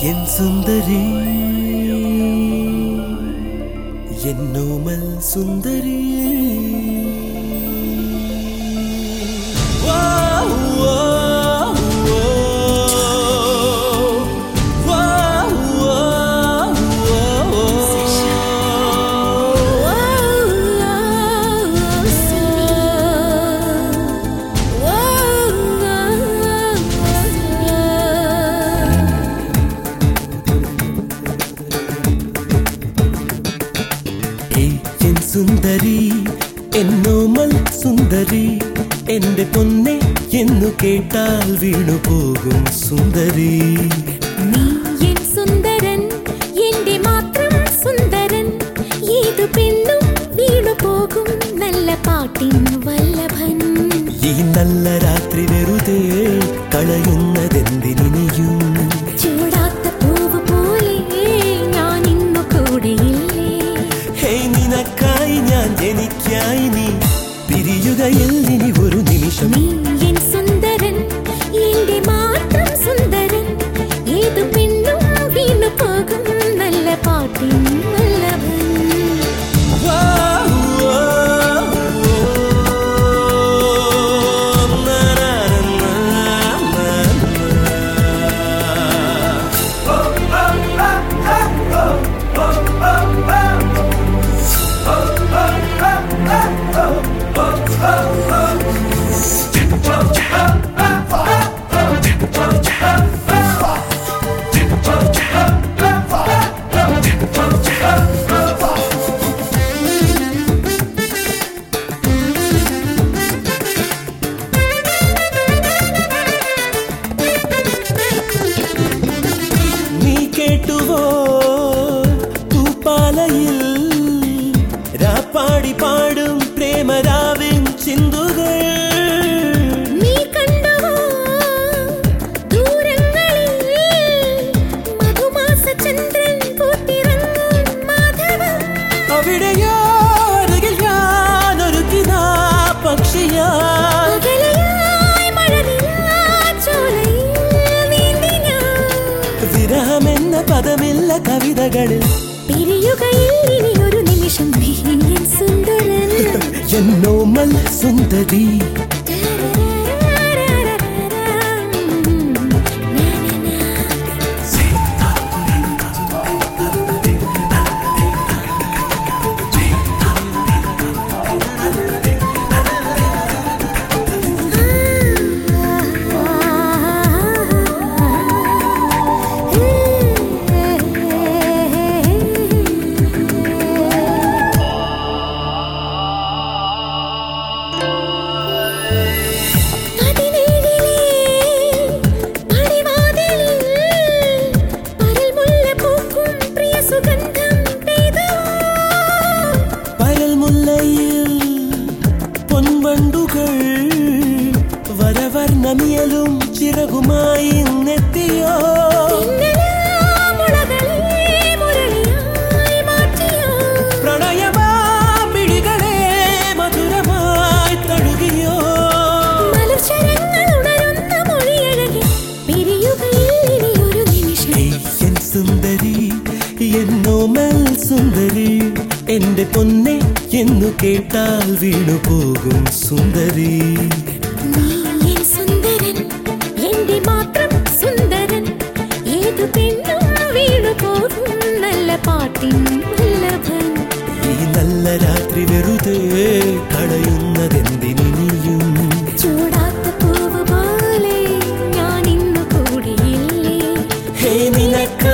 என் சுந்தரி என்னோமல் சுந்தரி வா, வா, வா. வா, வா, ഏയ് എൻ സുന്ദരി എന്നോമൽ സുന്ദരി എന്റെ പൊന്നെ എന്നു കേട്ടാൽ വീണു പോകും സുന്ദരി നീ എൻ സുന്ദരൻ എന്റെ മാത്രം സുന്ദരൻ ഏതു പെണ്ണും വീണു പോകും നല്ല പാട്ടിൻ വല്ലഭൻ ഈ നല്ല രാത്രി വെറുതെ കളയുന്നതെന്തിനിയും ചൂടാത്ത പൂവ് പോലെ ഞാൻ ഇന്നു കൂടെയില്ലേ ഹേയ് നിനക്കായി ഞാൻ എനിക്കായി നീ പിരിയുകയില്ലിനി ഒരു നിമിഷം നീ എൻ സുന്ദരൻ എന്റെ മാത്രം സുന്ദരൻ ഏതു പെണ്ണും വീണു പോകും നല്ല പാട്ടിൻ വല്ലഭൻ വാ, വാ, വാ, നാ, നാ, നാ, നാ. നീ കേട്ടുവോ തൂപ്പാലയിൽ രാപ്പാടി പാടും പ്രേമരാവിൻ ചിന്തുകൾ നീ കണ്ടുവോ ദൂരങ്ങളിൽ മധുമാസചന്ദ്രൻ പൂത്തിറങ്ങും മാധവം അവിടെയോ അരികിൽ ഞാൻ ഒരുക്കിനാ പക്ഷിയാ അകലെയായി മഴനിലാച്ചോലയിൽ നീന്തി ഞാൻ. വിരഹമെന്ന പദമില്ല കവിതകളിൽ പിരിയുകയില്ലിനി ഒരു നിമിഷം നീ എൻ സുന്ദരൻ എന്നോമൽ സുന്ദരി പതിനേഴിലെ പടിവാതിലിൽ പരൽമുല്ല പൂക്കും പ്രിയ സുഗന്ധം പെയ്തുവോ? പരൽമുല്ലയിൽ പൊൻവണ്ടുകൾ വരവർണ്ണമിയലും ചിറകുമായി നെത്തിയോ തെന്നലാമുളകളെ മുരളിയായി മാറ്റിയോ? പ്രണയമാമിഴികളെ മധുരമായി തഴുകിയോ മലർശരങ്ങൾ ഉണരുന്ന മൊഴിയഴകെ പിരിയുകയില്ലിനി ഒരു നിമിഷം ഏയ് എൻ സുന്ദരി എന്നോമൽ സുന്ദരി എന്റെ പൊന്നെ എന്നു കേട്ടാൽ വീണു പോകും സുന്ദരി നീ എൻ സുന്ദരൻ എന്റെ മാത്രം സുന്ദരൻ ഏതു പെണ്ണും വീണു പോകും നല്ല പാട്ടിൻ വല്ലഭൻ ഈ നല്ല രാത്രി വെറുതെ കളയുന്നതെന്തിനിയും ചൂടാത്ത പൂവ് പോലെ ഞാൻ ഇന്നു കൂടിയില്ലേ ഹേ നിനക്കായി